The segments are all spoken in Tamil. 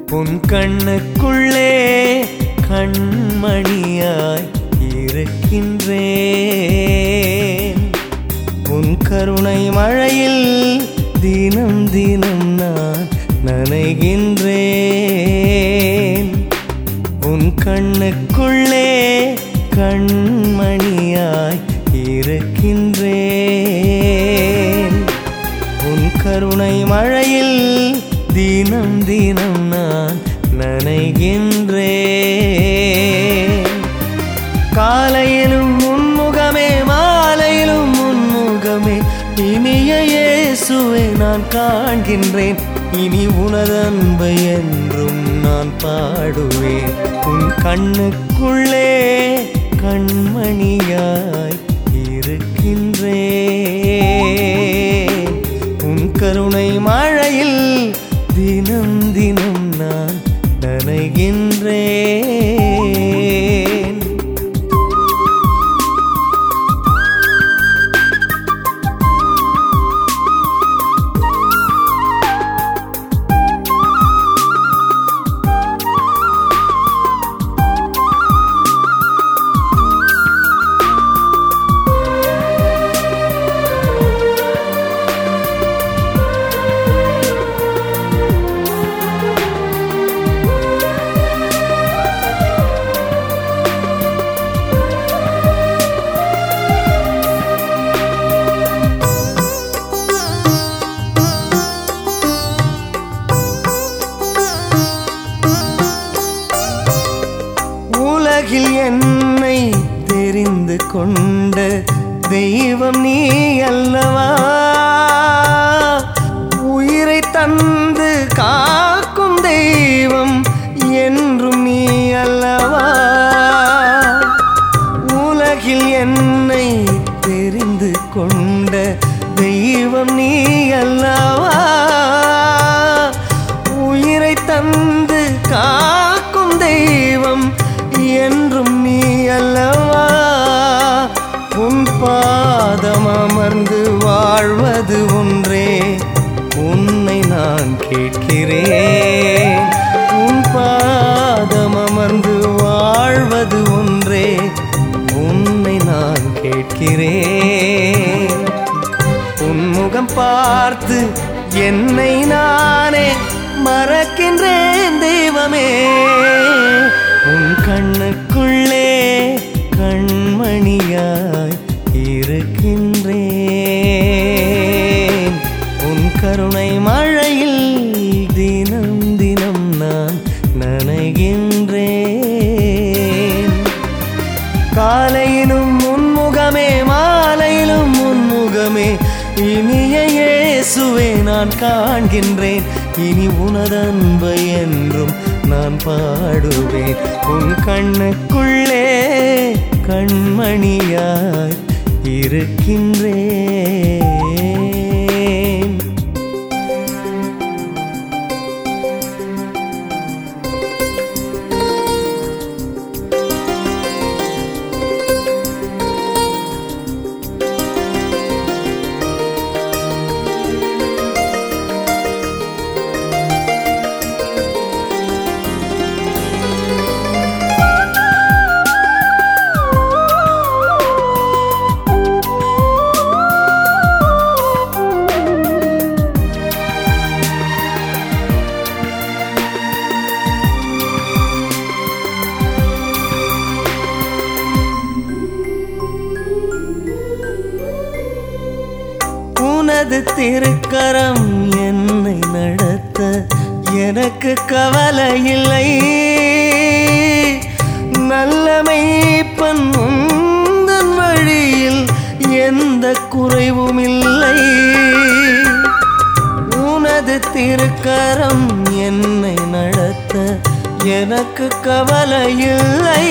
உன் கண்ணுக்குள்ளே கண்மணியாய் இருக்கின்றேன் உன் கருணை மழையில் தினம் தினம் நான் நனைகின்றேன் உன் கண்ணுக்குள்ளே கண்மணியாய் இருக்கின்றேன் உன் கருணை மழையில் தினம் தினம் நான் நனைகின்றேன் காலையிலும் உன்முகமே மாலையிலும் உன்முகமே இனிய இயேசுவை நான் காண்கின்றேன் இனி உனது அன்பை என்றும் நான் பாடுவேன் உன் கண்ணுக்குள்ளே கண்மணியாய் இருக்கின்றேன் உன் கருணை மழையில் தினம் தினம் நான் நனைகின்றேன் உலகில் என்னை தெரிந்து கொண்ட தெய்வம் நீ அல்லவா உயிரை தந்து காக்கும் தெய்வம் என்றும் நீ அல்லவா உலகில் என்னை தெரிந்து கொண்ட தெய்வம் நீ அல்லவா உயிரை தந்து காக்கும் தெய்வம் என்றும் நீ அல்லவா உன் பாதம் அமர்ந்து வாழ்வது ஒன்றே உன்னை நான் கேட்கிறேன் உன் பாதம் அமர்ந்து வாழ்வது ஒன்றே உன்னை நான் கேட்கிறேன் உன் முகம் பார்த்து என்னை நானே மறக்கின்றேன் தெய்வமே உன் கண்ணுக்குள்ளே கண்மணியாய் இருக்கின்றேன் உன் கருணை மழையில் தினம் தினம் நான் நனைகின்றேன் காலையிலும் உன்முகமே மாலையிலும் உன்முகமே இனிய இயேசுவே நான் காண்கின்றேன் இனி உனது அன்பை என்றும் நான் பாடுவேன் உன் கண்ணுக்குள்ளே கண்மணியாய் இருக்கின்றேன் உனது திருக்கரம் என்னை நடத்த எனக்கு கவலை இல்லை நல்ல மெய்ப்பன் உந்தன் வழியில் எந்த குறைவும் இல்லை உனது திருக்கரம் என்னை நடத்த எனக்கு கவலை இல்லை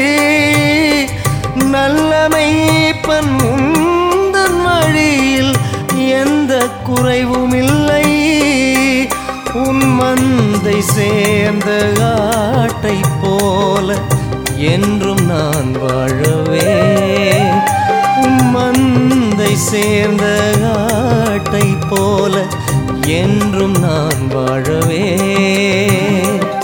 நல்ல மெய்ப்பன் உந்தன் வழியில் எந்த குறைவும் இல்லை உன் மந்தை சேர்ந்த ஆட்டை போல என்றும் நான் வாழவே உன் மந்தை சேர்ந்த ஆட்டை போல என்றும் நான் வாழவே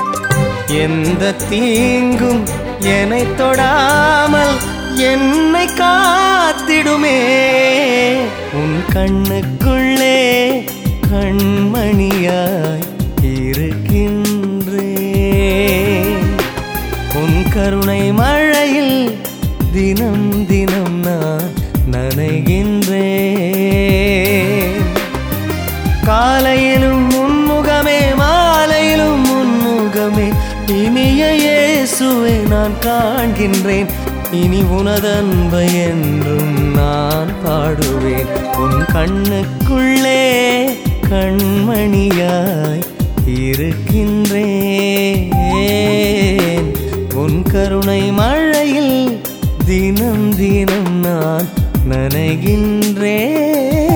எந்த தீங்கும் என்னை தொடாமல் என்னை காத்திடுமே உன் கண்ணுக்குள்ளே கண்மணியாய் இருக்கின்றேன் உன் கருணை மழையில் தினம் தினம் நான் நனைகின்றேன் காலையிலும் முன்முகமே மாலையிலும் முன்முகமே இனிய இயேசுவை நான் காண்கின்றேன் இனி உனதன்பை என்றும் நான் பாடுவேன் உன் கண்ணுக்குள்ளே கண்மணியாய் இருக்கின்றேன் உன் கருணை மழையில் தினம் தினம் நான் நனைகின்றேன்